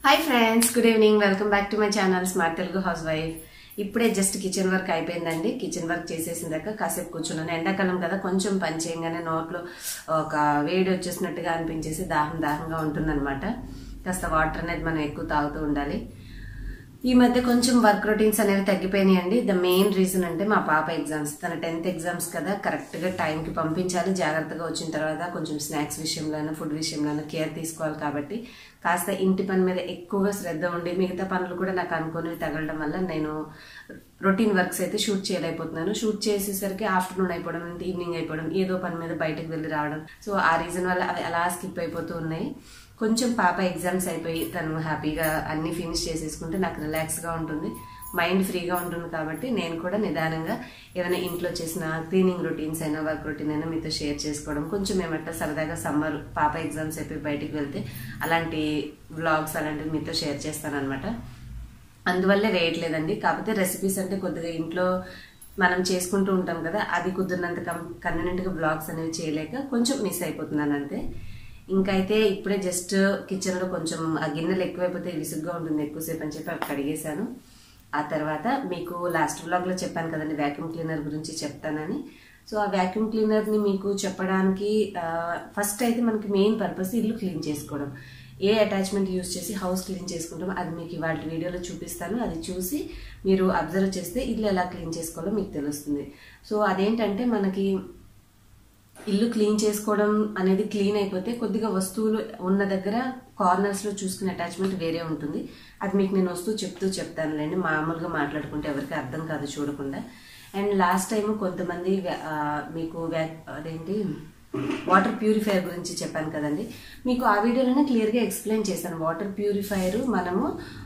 hi friends good evening welcome back to my channel smart Telugu house wife ఇప్పుడే just kitchen work అయిపోయిందండి kitchen work చేసేసిన దాకా కాసేపు కూర్చున్నాను ఎండాకాలం కదా కొంచెం పని చేయగానే నోట్లో ఒక వేడి వచ్చేసినట్టుగా అనిపించేసి దాహం దాహంగా ఉంటుందన్నమాట కాస్త వాటర్ అనేది మనం ఎక్కువ తాగుతూ ఉండాలి ఈ మధ్య కొంచెం వర్క్ రొటీన్స్ అనేవి తగ్గిపోయినాయండి ద మెయిన్ రీజన్ అంటే మా పాప ఎగ్జామ్స్ తన టెన్త్ ఎగ్జామ్స్ కదా కరెక్ట్గా టైంకి పంపించాలి జాగ్రత్తగా వచ్చిన తర్వాత కొంచెం స్నాక్స్ విషయంలోనూ ఫుడ్ విషయంలోనూ కేర్ తీసుకోవాలి కాబట్టి కాస్త ఇంటి పని మీద ఎక్కువగా శ్రద్ధ ఉండి మిగతా పనులు కూడా నాకు అనుకునేవి తగలడం వల్ల నేను రొటీన్ వర్క్స్ అయితే షూట్ చేయలేకపోతున్నాను షూట్ చేసేసరికి ఆఫ్టర్నూన్ అయిపోవడం ఈవినింగ్ అయిపోవడం ఏదో పని మీద బయటకు వెళ్ళి రావడం సో ఆ రీజన్ వల్ల అవి అలా స్కిప్ అయిపోతూ ఉన్నాయి కొంచెం పాప ఎగ్జామ్స్ అయిపోయి తను హ్యాపీగా అన్ని ఫినిష్ చేసేసుకుంటే నాకు రిలాక్స్గా ఉంటుంది మైండ్ ఫ్రీగా ఉంటుంది కాబట్టి నేను కూడా నిదానంగా ఏదైనా ఇంట్లో చేసిన క్లీనింగ్ రొటీన్స్ అయినా వర్క్ రొటీన్ అయినా మీతో షేర్ చేసుకోవడం కొంచెం ఏమంటే సరదాగా సమ్మర్ పాప ఎగ్జామ్స్ అయిపోయి బయటికి వెళ్తే అలాంటి వ్లాగ్స్ అలాంటివి మీతో షేర్ చేస్తాను అనమాట అందువల్లే వేయట్లేదండి కాకపోతే రెసిపీస్ అంటే కొద్దిగా ఇంట్లో మనం చేసుకుంటూ ఉంటాం కదా అది కుదిరినంత కం కన్వీనియంట్గా బ్లాగ్స్ అనేవి చేయలేక కొంచెం మిస్ అయిపోతున్నాను అంతే ఇంకైతే ఇప్పుడే జస్ట్ కిచెన్లో కొంచెం ఆ గిన్నెలు ఎక్కువైపోతే విసుగ్గా ఉంటుంది ఎక్కువసేపు అని చెప్పి అవి కడిగేశాను ఆ తర్వాత మీకు లాస్ట్ వ్లాగ్లో చెప్పాను కదండి వ్యాక్యూమ్ క్లీనర్ గురించి చెప్తానని సో ఆ వ్యాక్యూమ్ క్లీనర్ని మీకు చెప్పడానికి ఫస్ట్ అయితే మనకి మెయిన్ పర్పస్ ఇల్లు క్లీన్ చేసుకోవడం ఏ అటాచ్మెంట్ యూస్ చేసి హౌస్ క్లీన్ చేసుకుంటాం అది మీకు ఇవాళ వీడియోలో చూపిస్తాను అది చూసి మీరు అబ్జర్వ్ చేస్తే ఇల్లు ఎలా క్లీన్ చేసుకోవాలో మీకు తెలుస్తుంది సో అదేంటంటే మనకి ఇల్లు క్లీన్ చేసుకోవడం అనేది క్లీన్ అయిపోతే కొద్దిగా వస్తువులు ఉన్న దగ్గర కార్నర్స్లో చూసుకునే అటాచ్మెంట్ వేరే ఉంటుంది అది మీకు నేను వస్తువు చెప్తూ చెప్తానులేండి మామూలుగా మాట్లాడుకుంటే ఎవరికి అర్థం కాదు చూడకుండా అండ్ లాస్ట్ టైం కొంతమంది మీకు అదేంటి వాటర్ ప్యూరిఫైయర్ గురించి చెప్పాను కదండి మీకు ఆ వీడియోలోనే క్లియర్గా ఎక్స్ప్లెయిన్ చేశాను వాటర్ ప్యూరిఫైయర్ మనము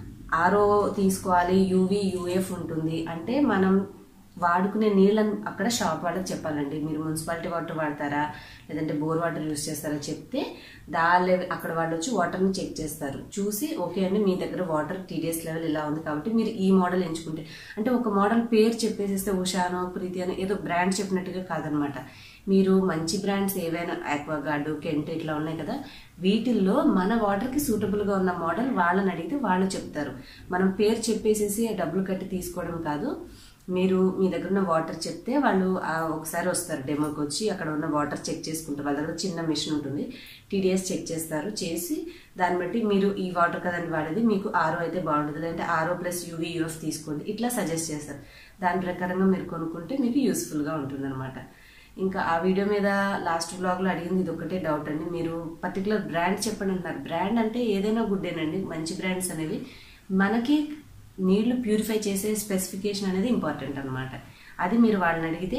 ఆరో తీసుకోవాలి యూవి యూఎఫ్ ఉంటుంది అంటే మనం వాడుకునే నీళ్ళని అక్కడ షాప్ వాళ్ళకి చెప్పాలండి మీరు మున్సిపాలిటీ వాటర్ వాడతారా లేదంటే బోర్ వాటర్ యూస్ చేస్తారా చెప్తే దా లెవెల్ అక్కడ వాళ్ళు వచ్చి వాటర్ని చెక్ చేస్తారు చూసి ఓకే అండి మీ దగ్గర వాటర్ టీడీఎస్ లెవెల్ ఇలా ఉంది కాబట్టి మీరు ఈ మోడల్ ఎంచుకుంటే అంటే ఒక మోడల్ పేరు చెప్పేసేస్తే ఉషానో ప్రీతి అని ఏదో బ్రాండ్ చెప్పినట్టుగా కాదనమాట మీరు మంచి బ్రాండ్స్ ఏవైనా ఆక్వాగార్డు కెంట్ ఇట్లా ఉన్నాయి కదా వీటిల్లో మన వాటర్కి సూటబుల్గా ఉన్న మోడల్ వాళ్ళని అడిగితే వాళ్ళు చెప్తారు మనం పేరు చెప్పేసేసి డబ్బులు కట్టి తీసుకోవడం కాదు మీరు మీ దగ్గర ఉన్న వాటర్ చెప్తే వాళ్ళు ఒకసారి వస్తారు డెమోకి వచ్చి అక్కడ ఉన్న వాటర్ చెక్ చేసుకుంటారు వాళ్ళ దగ్గర చిన్న మిషన్ ఉంటుంది టీడీఎస్ చెక్ చేస్తారు చేసి దాన్ని బట్టి మీరు ఈ వాటర్ కదండి వాడేది మీకు ఆరో అయితే బాగుంటుంది లేదంటే ఆరో ప్లస్ యూవీ యూఎఫ్ తీసుకోండి ఇట్లా సజెస్ట్ చేస్తారు దాని ప్రకారంగా మీరు కొనుక్కుంటే మీకు యూస్ఫుల్గా ఉంటుంది అనమాట ఇంకా ఆ వీడియో మీద లాస్ట్ బ్లాగ్లో అడిగింది ఇది ఒకటే డౌట్ అండి మీరు పర్టికులర్ బ్రాండ్ చెప్పండి అంటున్నారు బ్రాండ్ అంటే ఏదైనా గుడ్డేనండి మంచి బ్రాండ్స్ అనేవి మనకి నీళ్లు ప్యూరిఫై చేసే స్పెసిఫికేషన్ అనేది ఇంపార్టెంట్ అనమాట అది మీరు వాళ్ళని అడిగితే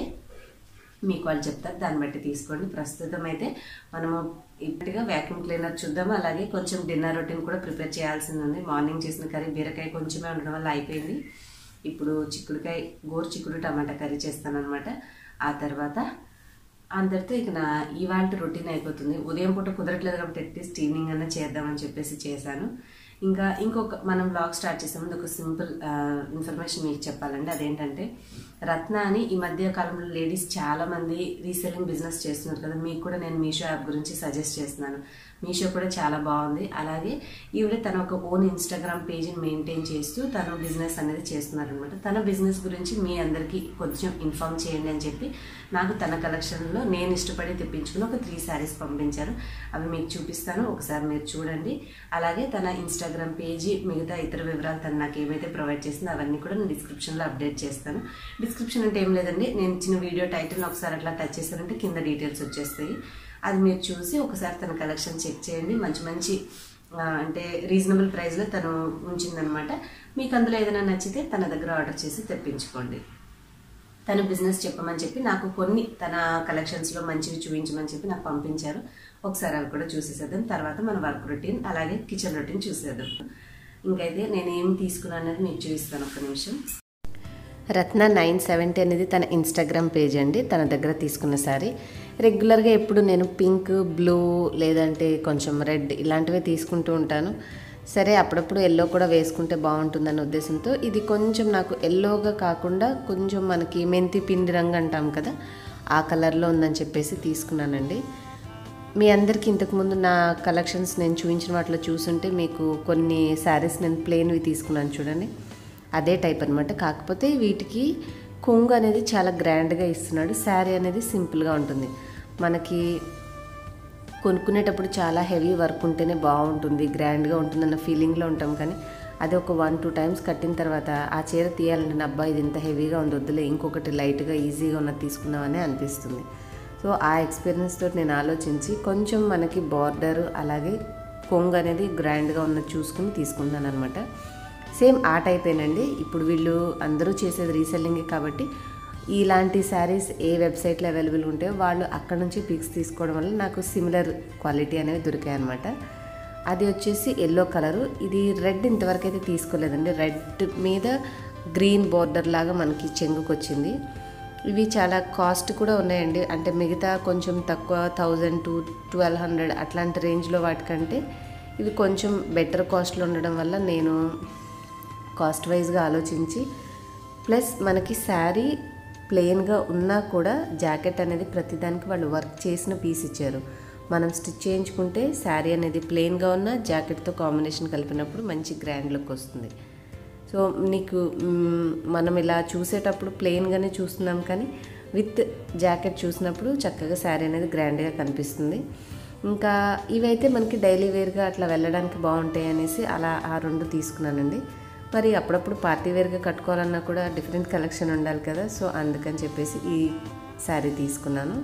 మీకు వాళ్ళు చెప్తారు దాన్ని బట్టి తీసుకోండి ప్రస్తుతం అయితే మనము ఇప్పటిగా వ్యాక్యూమ్ క్లీనర్ చూద్దాము అలాగే కొంచెం డిన్నర్ రొటీన్ కూడా ప్రిపేర్ చేయాల్సింది ఉంది మార్నింగ్ చేసిన కర్రీ బీరకాయ కొంచెమే ఉండడం వల్ల అయిపోయింది ఇప్పుడు చిక్కుడుకాయ గోరు చిక్కుడు టమాటా కర్రీ చేస్తాను అనమాట ఆ తర్వాత అందరితో ఇక నా ఇవాళ రొటీన్ అయిపోతుంది ఉదయం పూట కుదరట్లేదు కాబట్టి అట్లీస్ట్ ఈవినింగ్ అన్న చేద్దామని చెప్పేసి చేశాను ఇంకా ఇంకొక మనం బ్లాగ్ స్టార్ట్ చేసే ముందు ఒక సింపుల్ ఇన్ఫర్మేషన్ మీకు చెప్పాలండి అదేంటంటే రత్న అని ఈ మధ్య కాలంలో లేడీస్ చాలా మంది రీసెల్లింగ్ బిజినెస్ చేస్తున్నారు కదా మీకు కూడా నేను మీషో యాప్ గురించి సజెస్ట్ చేస్తున్నాను మీషో కూడా చాలా బాగుంది అలాగే ఈవిడ తన ఒక ఓన్ ఇన్స్టాగ్రామ్ పేజ్ని మెయింటైన్ చేస్తూ తను బిజినెస్ అనేది చేస్తున్నారనమాట తన బిజినెస్ గురించి మీ అందరికీ కొంచెం ఇన్ఫామ్ చేయండి అని చెప్పి నాకు తన కలెక్షన్లో నేను ఇష్టపడి తెప్పించుకుని ఒక త్రీ శారీస్ పంపించారు అవి మీకు చూపిస్తాను ఒకసారి మీరు చూడండి అలాగే తన ఇన్స్టాగ్రామ్ పేజీ మిగతా ఇతర వివరాలు తను నాకు ఏమైతే ప్రొవైడ్ చేసిందో అవన్నీ కూడా నేను డిస్క్రిప్షన్లో అప్డేట్ చేస్తాను డిస్క్రిప్షన్ అంటే ఏం లేదండి నేను ఇచ్చిన వీడియో టైటిల్ ఒకసారి అట్లా టచ్ చేశానంటే కింద డీటెయిల్స్ వచ్చేస్తాయి అది మీరు చూసి ఒకసారి తన కలెక్షన్ చెక్ చేయండి మంచి మంచి అంటే రీజనబుల్ ప్రైస్లో తను ఉంచిందనమాట మీకు అందులో ఏదైనా నచ్చితే తన దగ్గర ఆర్డర్ చేసి తెప్పించుకోండి తన బిజినెస్ చెప్పమని చెప్పి నాకు కొన్ని తన కలెక్షన్స్లో మంచివి చూపించమని చెప్పి నాకు పంపించారు ఒకసారి అవి కూడా చూసేసేద్దాం తర్వాత మన వర్క్ రొటీన్ అలాగే కిచెన్ రొటీన్ చూసేద్దాం ఇంకైతే నేను ఏం తీసుకున్నాను అనేది మీకు చూపిస్తాను ఒక నిమిషం రత్న నైన్ సెవెంటీ అనేది తన ఇన్స్టాగ్రామ్ పేజ్ అండి తన దగ్గర తీసుకున్న సారీ రెగ్యులర్గా ఎప్పుడు నేను పింక్ బ్లూ లేదంటే కొంచెం రెడ్ ఇలాంటివే తీసుకుంటూ ఉంటాను సరే అప్పుడప్పుడు ఎల్లో కూడా వేసుకుంటే బాగుంటుందన్న ఉద్దేశంతో ఇది కొంచెం నాకు ఎల్లోగా కాకుండా కొంచెం మనకి మెంతి పిండి రంగు అంటాం కదా ఆ కలర్లో ఉందని చెప్పేసి తీసుకున్నానండి మీ అందరికీ ఇంతకుముందు నా కలెక్షన్స్ నేను చూపించిన వాటిలో చూసుంటే మీకు కొన్ని శారీస్ నేను ప్లెయిన్వి తీసుకున్నాను చూడండి అదే టైప్ అనమాట కాకపోతే వీటికి కొంగు అనేది చాలా గ్రాండ్గా ఇస్తున్నాడు శారీ అనేది సింపుల్గా ఉంటుంది మనకి కొనుక్కునేటప్పుడు చాలా హెవీ వర్క్ ఉంటేనే బాగుంటుంది గ్రాండ్గా ఉంటుందన్న ఫీలింగ్లో ఉంటాం కానీ అది ఒక వన్ టూ టైమ్స్ కట్టిన తర్వాత ఆ చీర తీయాలంటే నా అబ్బాయి ఇది ఇంత హెవీగా ఉంది వద్దులే ఇంకొకటి లైట్గా ఈజీగా ఉన్నది తీసుకుందామని అనిపిస్తుంది సో ఆ ఎక్స్పీరియన్స్ తోటి నేను ఆలోచించి కొంచెం మనకి బార్డర్ అలాగే కొంగు అనేది గ్రాండ్గా ఉన్నది చూసుకుని తీసుకున్నాను అనమాట సేమ్ ఆ టైపేనండి ఇప్పుడు వీళ్ళు అందరూ చేసేది రీసెల్లింగే కాబట్టి ఇలాంటి శారీస్ ఏ వెబ్సైట్లో అవైలబుల్ ఉంటాయో వాళ్ళు అక్కడ నుంచి పిక్స్ తీసుకోవడం వల్ల నాకు సిమిలర్ క్వాలిటీ అనేవి దొరికాయి అనమాట అది వచ్చేసి ఎల్లో కలరు ఇది రెడ్ ఇంతవరకు అయితే తీసుకోలేదండి రెడ్ మీద గ్రీన్ బోర్డర్ లాగా మనకి చెంగుకు వచ్చింది ఇవి చాలా కాస్ట్ కూడా ఉన్నాయండి అంటే మిగతా కొంచెం తక్కువ థౌజండ్ టు ట్వెల్వ్ హండ్రెడ్ అట్లాంటి రేంజ్లో వాటికంటే ఇవి కొంచెం బెటర్ కాస్ట్లో ఉండడం వల్ల నేను కాస్ట్ వైజ్గా ఆలోచించి ప్లస్ మనకి శారీ ప్లెయిన్గా ఉన్నా కూడా జాకెట్ అనేది ప్రతిదానికి వాళ్ళు వర్క్ చేసిన పీస్ ఇచ్చారు మనం స్టిచ్ చేయించుకుంటే శారీ అనేది ప్లెయిన్గా ఉన్న జాకెట్తో కాంబినేషన్ కలిపినప్పుడు మంచి గ్రాండ్ లుక్ వస్తుంది సో నీకు మ్, మనం ఇలా చూసేటప్పుడు ప్లెయిన్గానే చూస్తున్నాం కానీ విత్ జాకెట్ చూసినప్పుడు చక్కగా శారీ అనేది గ్రాండ్గా కనిపిస్తుంది ఇంకా ఇవైతే మనకి డైలీ వేర్గా అట్లా వెళ్ళడానికి బాగుంటాయి అనేసి అలా ఆ రెండు తీసుకున్నానండి మరి అప్పుడప్పుడు పార్టీ వేర్గా కట్టుకోవాలన్నా కూడా డిఫరెంట్ కలెక్షన్ ఉండాలి కదా సో అందుకని చెప్పేసి ఈ శారీ తీసుకున్నాను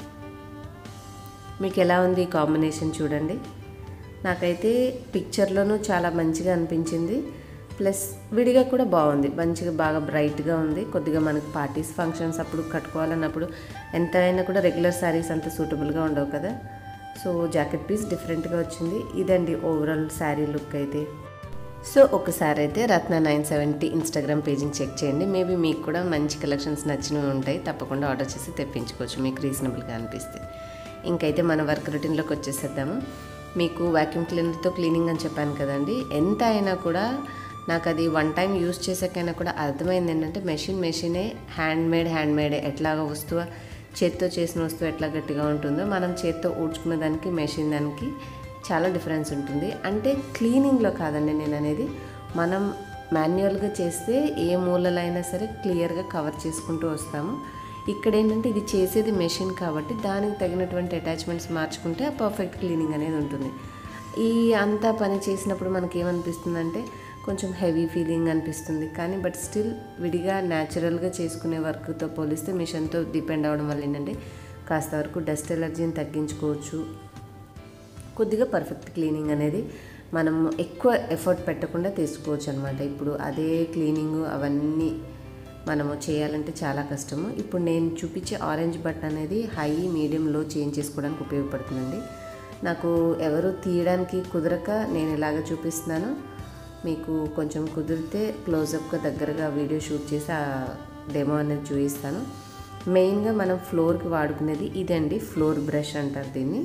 మీకు ఎలా ఉంది ఈ కాంబినేషన్ చూడండి నాకైతే పిక్చర్లోనూ చాలా మంచిగా అనిపించింది ప్లస్ విడిగా కూడా బాగుంది మంచిగా బాగా బ్రైట్గా ఉంది కొద్దిగా మనకి పార్టీస్ ఫంక్షన్స్ అప్పుడు కట్టుకోవాలన్నప్పుడు ఎంత అయినా కూడా రెగ్యులర్ శారీస్ అంత సూటబుల్గా ఉండవు కదా సో జాకెట్ పీస్ డిఫరెంట్గా వచ్చింది ఇదండి ఓవరాల్ శారీ లుక్ అయితే సో ఒకసారి అయితే రత్న నైన్ సెవెంటీ ఇన్స్టాగ్రామ్ పేజీని చెక్ చేయండి మేబీ మీకు కూడా మంచి కలెక్షన్స్ నచ్చినవి ఉంటాయి తప్పకుండా ఆర్డర్ చేసి తెప్పించుకోవచ్చు మీకు రీజనబుల్గా అనిపిస్తే ఇంకైతే మన వర్క్ రొటీన్లోకి వచ్చేసేద్దాము మీకు వాక్యూమ్ క్లీనర్తో క్లీనింగ్ అని చెప్పాను కదండి ఎంత అయినా కూడా నాకు అది వన్ టైం యూస్ చేసాకైనా కూడా అర్థమైంది ఏంటంటే మెషిన్ మెషినే హ్యాండ్ మేడ్ హ్యాండ్ మేడే ఎట్లాగ వస్తువు చేత్తో చేసిన వస్తువు ఎట్లా గట్టిగా ఉంటుందో మనం చేత్తో ఊడ్చుకునే దానికి మెషిన్ దానికి చాలా డిఫరెన్స్ ఉంటుంది అంటే క్లీనింగ్లో కాదండి నేను అనేది మనం మాన్యువల్గా చేస్తే ఏ మూలలైనా సరే క్లియర్గా కవర్ చేసుకుంటూ వస్తాము ఇక్కడ ఏంటంటే ఇది చేసేది మెషిన్ కాబట్టి దానికి తగినటువంటి అటాచ్మెంట్స్ మార్చుకుంటే పర్ఫెక్ట్ క్లీనింగ్ అనేది ఉంటుంది ఈ అంతా పని చేసినప్పుడు మనకి ఏమనిపిస్తుందంటే కొంచెం హెవీ ఫీలింగ్ అనిపిస్తుంది కానీ బట్ స్టిల్ విడిగా న్యాచురల్గా చేసుకునే వర్క్తో పోలిస్తే మిషన్తో డిపెండ్ అవ్వడం వల్ల ఏంటంటే కాస్త వరకు డస్ట్ ఎలర్జీని తగ్గించుకోవచ్చు కొద్దిగా పర్ఫెక్ట్ క్లీనింగ్ అనేది మనం ఎక్కువ ఎఫర్ట్ పెట్టకుండా తీసుకోవచ్చు అనమాట ఇప్పుడు అదే క్లీనింగ్ అవన్నీ మనము చేయాలంటే చాలా కష్టము ఇప్పుడు నేను చూపించే ఆరెంజ్ బటన్ అనేది హై మీడియం లో చేంజ్ చేసుకోవడానికి ఉపయోగపడుతుందండి నాకు ఎవరు తీయడానికి కుదరక నేను ఇలాగ చూపిస్తున్నాను మీకు కొంచెం కుదిరితే క్లోజప్గా దగ్గరగా వీడియో షూట్ చేసి ఆ డెమో అనేది చూపిస్తాను మెయిన్గా మనం ఫ్లోర్కి వాడుకునేది ఇదండి ఫ్లోర్ బ్రష్ అంటారు దీన్ని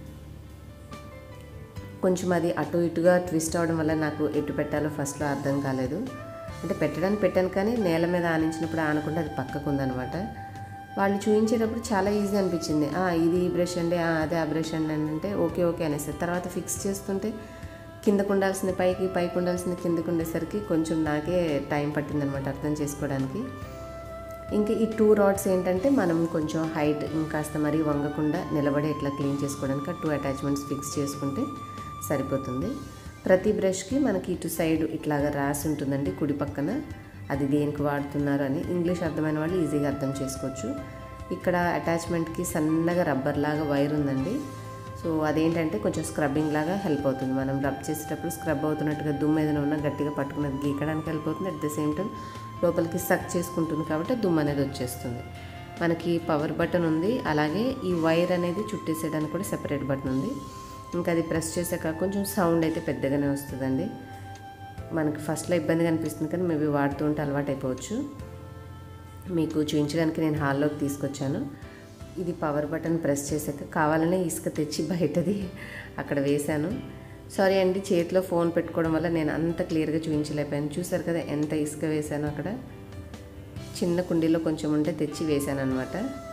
కొంచెం అది అటు ఇటుగా ట్విస్ట్ అవడం వల్ల నాకు ఎటు పెట్టాలో ఫస్ట్లో అర్థం కాలేదు అంటే పెట్టడానికి పెట్టాను కానీ నేల మీద ఆనించినప్పుడు ఆనకుండా అది పక్కకు ఉందనమాట వాళ్ళు చూపించేటప్పుడు చాలా ఈజీ అనిపించింది "ఆ, ఇది ఈ బ్రష్ అండి ఆ, అదే ఆ బ్రష్ అండి అని అంటే ఓకే ఓకే అనేసి తర్వాత ఫిక్స్ చేస్తుంటే కిందకు ఉండాల్సిన పైకి పైకి ఉండాల్సిన కిందకు ఉండేసరికి కొంచెం నాకే టైం పట్టిందనమాట అర్థం చేసుకోవడానికి ఇంకా ఈ టూ రాడ్స్ ఏంటంటే మనం కొంచెం హైట్ ఇంకాస్త మరీ వంగకుండా నిలబడి ఇట్లా క్లీన్ చేసుకోవడానికి ఆ టూ అటాచ్మెంట్స్ ఫిక్స్ చేసుకుంటే సరిపోతుంది ప్రతి బ్రష్కి మనకి ఇటు సైడ్ ఇట్లాగా రాసి ఉంటుందండి కుడి పక్కన అది దేనికి వాడుతున్నారు అని ఇంగ్లీష్ అర్థమైన వాళ్ళు ఈజీగా అర్థం చేసుకోవచ్చు ఇక్కడ అటాచ్మెంట్కి సన్నగా రబ్బర్ లాగా వైర్ ఉందండి సో అదేంటంటే కొంచెం స్క్రబ్బింగ్ లాగా హెల్ప్ అవుతుంది మనం రబ్ చేసేటప్పుడు స్క్రబ్ అవుతున్నట్టుగా దుమ్ము ఏదైనా ఉన్నా గట్టిగా పట్టుకున్నది గీకడానికి హెల్ప్ అవుతుంది అట్ ద సేమ్ టైం లోపలికి సక్ చేసుకుంటుంది కాబట్టి దుమ్ము అనేది వచ్చేస్తుంది మనకి పవర్ బటన్ ఉంది అలాగే ఈ వైర్ అనేది చుట్టేసేయడానికి కూడా సెపరేట్ బటన్ ఉంది ఇంకా అది ప్రెస్ చేశాక కొంచెం సౌండ్ అయితే పెద్దగానే వస్తుందండి మనకి ఫస్ట్లో ఇబ్బందిగా అనిపిస్తుంది కానీ మేబీ వాడుతూ ఉంటే అలవాటు అయిపోవచ్చు మీకు చూపించడానికి నేను హాల్లోకి తీసుకొచ్చాను ఇది పవర్ బటన్ ప్రెస్ చేశాక కావాలనే ఇసుక తెచ్చి బయటది అక్కడ వేశాను సారీ అండి చేతిలో ఫోన్ పెట్టుకోవడం వల్ల నేను అంత క్లియర్గా చూపించలేకపోయాను చూసారు కదా ఎంత ఇసుక వేశాను అక్కడ చిన్న కుండీలో కొంచెం ఉంటే తెచ్చి వేశాను అనమాట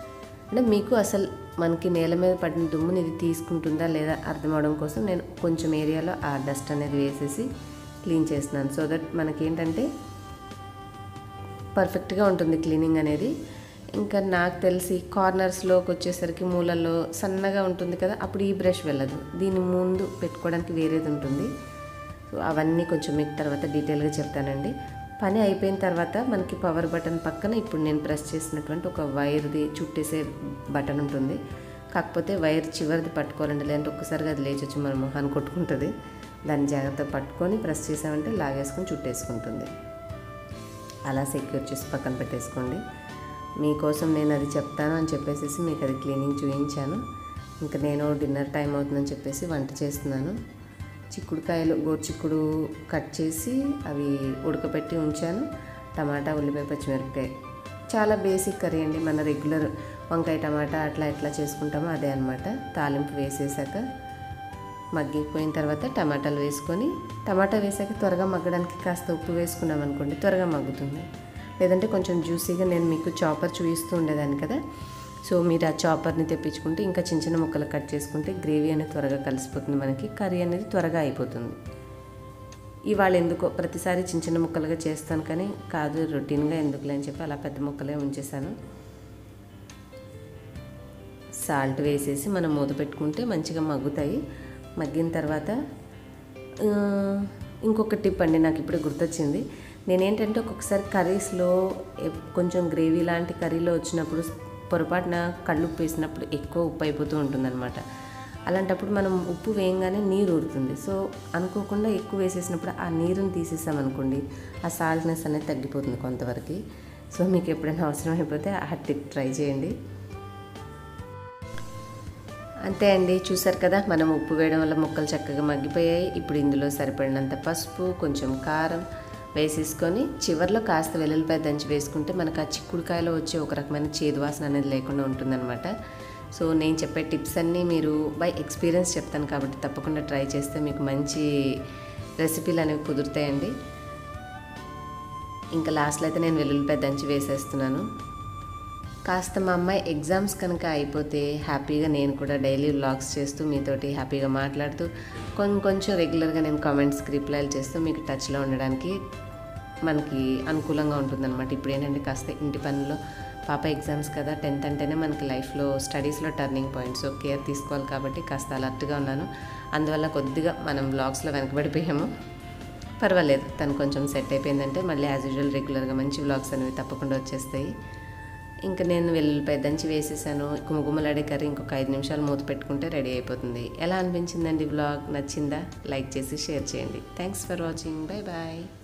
అంటే మీకు అసలు మనకి నేల మీద పడిన దుమ్ముని ఇది తీసుకుంటుందా లేదా అర్థం అవడం కోసం నేను కొంచెం ఏరియాలో ఆ డస్ట్ అనేది వేసేసి క్లీన్ చేస్తున్నాను సో దట్ మనకేంటంటే పర్ఫెక్ట్గా ఉంటుంది క్లీనింగ్ అనేది ఇంకా నాకు తెలిసి కార్నర్స్లోకి వచ్చేసరికి మూలల్లో సన్నగా ఉంటుంది కదా అప్పుడు ఈ బ్రష్ వెళ్ళదు దీని ముందు పెట్టుకోవడానికి వేరేది ఉంటుంది సో అవన్నీ కొంచెం మీకు తర్వాత డీటెయిల్గా చెప్తానండి పని అయిపోయిన తర్వాత మనకి పవర్ బటన్ పక్కన ఇప్పుడు నేను ప్రెస్ చేసినటువంటి ఒక వైర్ది చుట్టేసే బటన్ ఉంటుంది కాకపోతే వైర్ చివరిది పట్టుకోవాలండి లేదంటే ఒక్కసారిగా అది లేచొచ్చి మన మొహాన్ని కొట్టుకుంటుంది దాన్ని జాగ్రత్తగా పట్టుకొని ప్రెస్ చేసామంటే లాగేసుకొని చుట్టేసుకుంటుంది అలా సెక్యూర్ చేసి పక్కన పెట్టేసుకోండి మీకోసం నేను అది చెప్తాను అని చెప్పేసి మీకు అది క్లీనింగ్ చూపించాను ఇంకా నేను డిన్నర్ టైం అవుతుందని చెప్పేసి వంట చేస్తున్నాను చిక్కుడుకాయలు గోరుచిక్కుడు కట్ చేసి అవి ఉడకపెట్టి ఉంచాను టమాటా ఉల్లిపాయ పచ్చిమిరపకాయ చాలా బేసిక్ కర్రీ అండి మన రెగ్యులర్ వంకాయ టమాటా అట్లా ఎట్లా చేసుకుంటామో అదే అనమాట తాలింపు వేసేసాక మగ్గిపోయిన తర్వాత టమాటాలు వేసుకొని టమాటా వేసాక త్వరగా మగ్గడానికి కాస్త ఉప్పు వేసుకున్నాం అనుకోండి త్వరగా మగ్గుతుంది లేదంటే కొంచెం జ్యూసీగా నేను మీకు చాపర్ చూపిస్తూ ఉండేదాన్ని కదా సో మీరు ఆ చాపర్ని తెప్పించుకుంటే ఇంకా చిన్న చిన్న ముక్కలు కట్ చేసుకుంటే గ్రేవీ అనేది త్వరగా కలిసిపోతుంది మనకి కర్రీ అనేది త్వరగా అయిపోతుంది ఇవాళ ఎందుకో ప్రతిసారి చిన్న చిన్న ముక్కలుగా చేస్తాను కానీ కాదు రొటీన్గా ఎందుకులే అని చెప్పి అలా పెద్ద ముక్కలే ఉంచేసాను సాల్ట్ వేసేసి మనం మూత పెట్టుకుంటే మంచిగా మగ్గుతాయి మగ్గిన తర్వాత ఆ, ఇంకొక టిప్ అండి నాకు ఇప్పుడు గుర్తొచ్చింది నేనేంటంటే ఒక్కొక్కసారి కర్రీస్లో ఎప్- కొంచెం గ్రేవీ లాంటి కర్రీలో వచ్చినప్పుడు పొరపాటున కళ్ళు ఉప్పు వేసినప్పుడు ఎక్కువ ఉప్పు అయిపోతూ ఉంటుందన్నమాట అలాంటప్పుడు మనం ఉప్పు వేయంగానే నీరు ఊరుతుంది సో అనుకోకుండా ఎక్కువ వేసేసినప్పుడు ఆ నీరుని తీసేసామనుకోండి ఆ సాల్ట్నెస్ అనేది తగ్గిపోతుంది కొంతవరకు సో మీకు ఎప్పుడైనా అవసరం అయిపోతే ఆ టిప్ ట్రై చేయండి అంతే అండి చూసారు కదా మనం ఉప్పు వేయడం వల్ల ముక్కలు చక్కగా మగ్గిపోయాయి ఇప్పుడు ఇందులో సరిపడినంత పసుపు కొంచెం కారం వేసేసుకొని చివర్లో కాస్త వెల్లుల్లిపాయ దంచి వేసుకుంటే మనకు ఆ చిక్కుడుకాయలో వచ్చే ఒక రకమైన చేదు వాసన అనేది లేకుండా ఉంటుందన్నమాట సో నేను చెప్పే టిప్స్ అన్నీ మీరు బై ఎక్స్పీరియన్స్ చెప్తాను కాబట్టి తప్పకుండా ట్రై చేస్తే మీకు మంచి రెసిపీలు అనేవి కుదురుతాయండి ఇంకా లాస్ట్లో అయితే నేను వెల్లుల్లిపాయ దంచి వేసేస్తున్నాను కాస్త మా అమ్మాయి ఎగ్జామ్స్ కనుక అయిపోతే హ్యాపీగా నేను కూడా డైలీ వ్లాగ్స్ చేస్తూ మీతోటి హ్యాపీగా మాట్లాడుతూ కొంచెం కొంచెం రెగ్యులర్గా నేను కామెంట్స్కి రిప్లైలు చేస్తూ మీకు టచ్లో ఉండడానికి మనకి అనుకూలంగా ఉంటుందన్నమాట ఇప్పుడు ఏంటంటే కాస్త ఇంటి పనుల్లో పాప ఎగ్జామ్స్ కదా టెన్త్ అంటేనే మనకి లైఫ్లో స్టడీస్లో టర్నింగ్ పాయింట్ సో కేర్ తీసుకోవాలి కాబట్టి కాస్త అలర్ట్గా ఉన్నాను అందువల్ల కొద్దిగా మనం వ్లాగ్స్లో వెనకబడిపోయాము పర్వాలేదు తను కొంచెం సెట్ అయిపోయిందంటే మళ్ళీ యాజ్ యూజువల్ రెగ్యులర్గా మంచి వ్లాగ్స్ అనేవి తప్పకుండా వచ్చేస్తాయి ఇంకా నేను వెల్లుల్లిపాయ దంచి వేసేసాను గుమగుమలాడే కర్రీ ఇంకొక ఐదు నిమిషాలు మూత పెట్టుకుంటే రెడీ అయిపోతుంది ఎలా అనిపించిందండి వ్లాగ్ నచ్చిందా లైక్ చేసి షేర్ చేయండి thanks for watching bye bye